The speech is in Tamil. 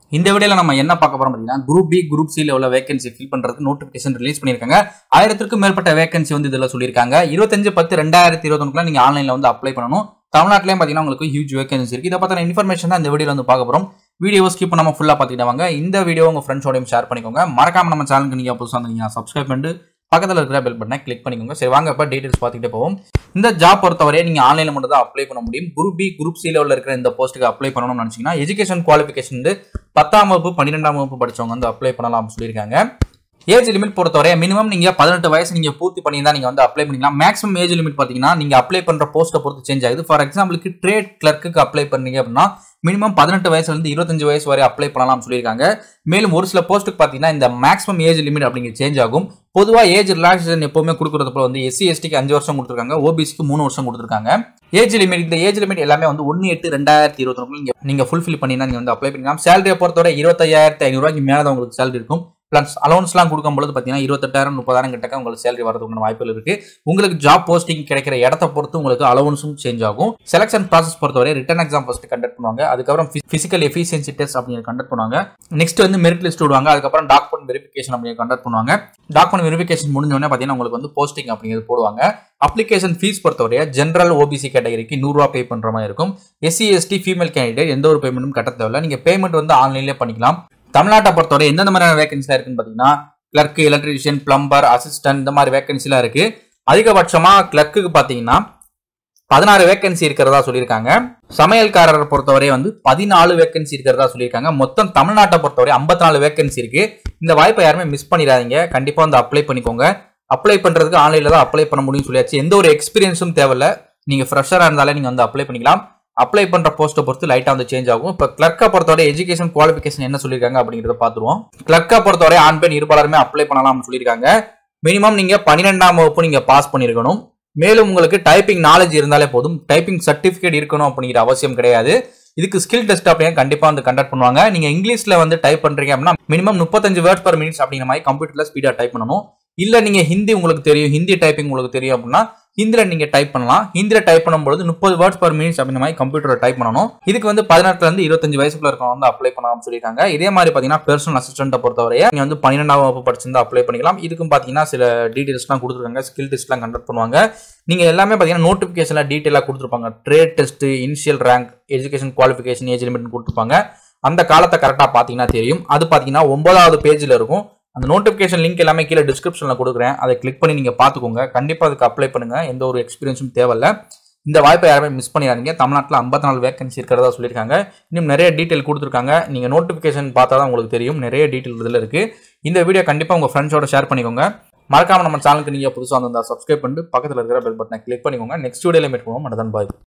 இந்த வீடியோல நம்ம என்ன பார்க்க போறோம் பார்த்தீங்கன்னா குரூப் பி குரூப் சில உள்ள வேகன்சி ஃபில் பண்றதுக்கு நோட்டிஃபிகேஷன் ரிலீஸ் பண்ணியிருக்காங்க ஆயிரத்திற்கும் மேற்பட்ட வேகன்சி வந்து இதில் சொல்லியிருக்காங்க இருபத்தஞ்சு பத்து ரெண்டாயிரத்தி இருபத்தொன்னுக்குள்ள நீங்க ஆன்லைன்ல வந்து அப்ளை பண்ணணும் தமிழ்நாட்டிலையும் பார்த்தீங்கன்னா உங்களுக்கு ஹியூஜ் வேகன்சி இருக்கு இதை பத்தின இன்ஃபர்மேஷன் தான் இந்த வீடியோல வந்து பார்க்க போறோம் வீடியோ ஸ்கிப் பண்ணாம ஃபுல்லா பார்த்துக்கிட்டு வாங்க இந்த வீடியோ உங்க ஃப்ரெண்ட்ஸோடையும் ஷேர் பண்ணிக்கோங்க மறக்காம நம்ம சேனலுக்கு நீங்க புதுசாக வந்தீங்கன்னா சப்ஸ்கிரைப் பண்ணிட்டு பக்கத்தில் இருக்கிற பெல் பட்டனை கிளிக் பண்ணிக்கோங்க சரி வாங்க இப்போ டீடைல்ஸ் பார்த்துக்கிட்டே போவோம் இந்த ஜாப் பொறுத்தவரை நீங்கள் ஆன்லைனில் மட்டும் தான் அப்ளை பண்ண முடியும் குரூப் பி குரூப் சி லெவலில் இருக்கிற இந்த போஸ்ட்டுக்கு அப்ளை பண்ணணும்னு நினச்சிங்கன்னா எஜுகேஷன் குவாலிஃபிகேஷன் வந்து பத்தாம் வகுப்பு பன்னிரெண்டாம் வகுப்பு படிச்சவங்க வந்து அப்ளை பண்ணலாம் சொல்லியிருக்காங்க ஏஜ் லிமிட் பொறுத்தவரை மினிமம் நீங்க பதினெட்டு வயசு நீங்க பூர்த்தி பண்ணி தான் நீங்க வந்து அப்ளை பண்ணிக்கலாம் மேக்ஸிமம் ஏஜ் லிமிட் பாத்தீங்கன்னா நீங்க அப்ளை பண்ற போஸ்ட்டை பொறுத்து சேஞ்ச் ஆகுது ஃபார் எக்ஸாம்பிளுக்கு ட்ரேட் கிளர்க்கு அப்ளை பண்ணீங்க அப்படின்னா மினிமம் பதினெட்டு வயசுல இருந்து இருபத்தஞ்சு வயசு வரை அப்ளை பண்ணலாம் சொல்லியிருக்காங்க மேலும் ஒரு சில போஸ்ட்டுக்கு பாத்தீங்கன்னா இந்த மேக்ஸிமம் ஏஜ் லிமிட் அப்படிங்கிறது சேஞ்ச் ஆகும் பொதுவா ஏஜ் ரிலாக்ஸேஷன் எப்பவுமே கொடுக்கறது போல வந்து எஸ்சி எஸ்டிக்கு அஞ்சு வருஷம் கொடுத்துருக்காங்க ஓபிசிக்கு மூணு வருஷம் கொடுத்துருக்காங்க ஏஜ் லிமிட் இந்த ஏஜ் லிமிட் எல்லாமே வந்து ஒன்று எட்டு ரெண்டாயிரத்தி இருபத்தி நீங்க நீங்க ஃபுல்ஃபில் பண்ணி நீங்க வந்து அப்ளை பண்ணிக்கலாம் சேலரியை பொறுத்தவரை இருபத்தையாயிரத்தி ஐநூறுவாய்க்கு மேலே தான் உங்களுக்கு சேலரி இருக்கும் பிளஸ் அலௌன்ஸ்லாம் கொடுக்கும்போது பார்த்தீங்கன்னா இருபத்தெட்டாயிரம் முப்பதாயிரம் கிட்டக்க உங்களுக்கு சேலரி வரதுக்கான வாய்ப்புகள் இருக்கு உங்களுக்கு ஜாப் போஸ்டிங் கிடைக்கிற இடத்த பொறுத்து உங்களுக்கு அலௌன்ஸும் சேஞ்ச் ஆகும் செலக்ஷன் ப்ராசஸ் பொறுத்தவரை ரிட்டன் எக்ஸாம் ஃபர்ஸ்ட் கண்டக்ட் பண்ணுவாங்க அதுக்கப்புறம் பிசிக்கல் எஃபிஷியன்சி டெஸ்ட் அப்படிங்கிற கண்டக்ட் பண்ணுவாங்க நெக்ஸ்ட் வந்து மெரிட் லிஸ்ட் விடுவாங்க அதுக்கப்புறம் டாக்குமெண்ட் வெரிஃபிகேஷன் அப்படிங்கிற கண்டக்ட் பண்ணுவாங்க டாக்குமெண்ட் வெரிஃபிகேஷன் முடிஞ்சோடனே பார்த்தீங்கன்னா உங்களுக்கு வந்து போஸ்டிங் அப்படிங்கிறது போடுவாங்க அப்ளிகேஷன் ஃபீஸ் பொறுத்தவரைய ஜென்ரல் ஓபிசி கேட்டகரிக்கு நூறுரூவா பே பண்ணுற மாதிரி இருக்கும் எஸ்சி எஸ்டி ஃபீமேல் கேண்டிடேட் எந்த ஒரு பேமெண்ட்டும் கட்ட தேவையில்ல நீங்கள் பேமெண்ட் வந்து ஆன்லைன்லேயே பண்ணிக்கலாம் தமிழ்நாட்டை பொறுத்தவரை எந்தெந்த மாதிரியான வேகன்சிலாம் இருக்குன்னு பார்த்தீங்கன்னா கிளர்க் எலக்ட்ரீஷியன் பிளம்பர் அசிஸ்டன்ட் இந்த மாதிரி வேகன்சிலாம் இருக்கு அதிகபட்சமாக கிளர்க்குக்கு பார்த்தீங்கன்னா பதினாறு வேகன்சி இருக்கிறதா சொல்லியிருக்காங்க சமையல்காரர் பொறுத்தவரை வந்து பதினாலு வேகன்சி இருக்கிறதா சொல்லியிருக்காங்க மொத்தம் தமிழ்நாட்டை பொறுத்தவரை ஐம்பத்தி நாலு வேகன்சி இருக்கு இந்த வாய்ப்பை யாருமே மிஸ் பண்ணிடாதீங்க கண்டிப்பாக வந்து அப்ளை பண்ணிக்கோங்க அப்ளை பண்ணுறதுக்கு ஆன்லைனில் தான் அப்ளை பண்ண முடியும்னு சொல்லியாச்சு எந்த ஒரு எக்ஸ்பீரியன்ஸும் தேவையில்ல நீங்கள் ஃப்ரெஷராக இருந்தாலே நீங்கள் வந்து அப்ளை பண்ணிக்கலாம் அப்ளை பண்ணுற போஸ்ட்டை பொறுத்து லைட்டாக வந்து சேஞ்ச் ஆகும் இப்போ கிளர்க்கை பொறுத்தவரை எஜுகேஷன் குவாலிஃபிகேஷன் என்ன சொல்லியிருக்காங்க அப்படிங்கிறத பார்த்துருவோம் கிளர்க்கை பொறுத்தவரை ஆண் பெண் இருபாலருமே அப்ளை பண்ணலாம்னு சொல்லியிருக்காங்க மினிமம் நீங்கள் பன்னிரெண்டாம் வகுப்பு நீங்கள் பாஸ் பண்ணியிருக்கணும் மேலும் உங்களுக்கு டைப்பிங் நாலேஜ் இருந்தாலே போதும் டைப்பிங் சர்டிஃபிகேட் இருக்கணும் அப்படிங்கிற அவசியம் கிடையாது இதுக்கு ஸ்கில் டெஸ்ட் அப்படியே கண்டிப்பாக வந்து கண்டக்ட் பண்ணுவாங்க நீங்கள் இங்கிலீஷில் வந்து டைப் பண்ணுறீங்க அப்படின்னா மினிமம் முப்பத்தஞ்சு வேர்ட்ஸ் பர் மினிட்ஸ் அப்படிங்கிற மாதிரி கம்ப்யூட்டரில் ஸ்பீடாக டைப் பண்ணணும் இல்லை நீங்கள் ஹிந்தி உங்களுக்கு தெரியும் ஹிந்தி டைப்பிங் உங்களுக்கு தெரியும் அப்படின்னா ஹிந்தியில் நீங்கள் டைப் பண்ணலாம் ஹிந்தியில் டைப் பண்ணும்போது முப்பது வேர்ட்ஸ் பர் மினிட்ஸ் அப்படின்ற மாதிரி கம்ப்யூட்டர் டைப் பண்ணணும் இதுக்கு வந்து பதினெட்டுலேருந்து இருபத்தஞ்சு வயசுக்குள்ள இருக்கவங்க வந்து அப்ளை பண்ணலாம் சொல்லியிருக்காங்க இதே மாதிரி பார்த்தீங்கன்னா பர்சனல் அசிஸ்டண்ட்டை பொறுத்தவரையே நீங்கள் வந்து பன்னிரெண்டாம் வகுப்பு படிச்சிருந்தா அப்ளை பண்ணிக்கலாம் இதுக்கும் பார்த்தீங்கன்னா சில டீட்டெயில்ஸ்லாம் கொடுத்துருக்காங்க ஸ்கில் டெஸ்ட்லாம் கண்டக்ட் பண்ணுவாங்க நீங்கள் எல்லாமே பார்த்தீங்கன்னா நோட்டிஃபிகேஷனில் டீட்டெயிலாக கொடுத்துருப்பாங்க trade test initial rank education qualification age limit கொடுத்துருப்பாங்க அந்த காலத்தை கரெக்டாக பார்த்தீங்கன்னா தெரியும் அது பார்த்தீங்கன்னா ஒன்பதாவது பேஜில் இருக்கும் அந்த நோட்டிஃபிகேஷன் லிங்க் எல்லாமே கீழே டிஸ்கிரிப்ஷனில் கொடுக்குறேன் அதை கிளிக் பண்ணி நீங்கள் பார்த்துக்கோங்க கண்டிப்பாக அதுக்கு அப்ளை பண்ணுங்கள் எந்த ஒரு எக்ஸ்பீரியன்ஸும் தேவையில்ல இந்த வாய்ப்பை யாருமே மிஸ் பண்ணிடாதீங்க தமிழ்நாட்டில் ஐம்பத்தி நாலு வேகன்சி இருக்கிறதா சொல்லியிருக்காங்க இன்னும் நிறைய டீட்டெயில் கொடுத்துருக்காங்க நீங்கள் நோட்டிஃபிகேஷன் பார்த்தா தான் உங்களுக்கு தெரியும் நிறைய டீட்டெயில் இதில் இருக்குது இந்த வீடியோ கண்டிப்பாக உங்கள் ஃப்ரெண்ட்ஸோட ஷேர் பண்ணிக்கோங்க மறக்காம நம்ம சேனலுக்கு நீங்கள் புதுசாக வந்தால் சப்ஸ்கிரைப் பண்ணிட்டு பக்கத்தில் இருக்கிற பெல் பட்டனை கிளிக் பண்ணிக்கோங்க நெக்ஸ்ட் வீடியோவில் மீட் பண்ணுவோம் மனதான் பாய்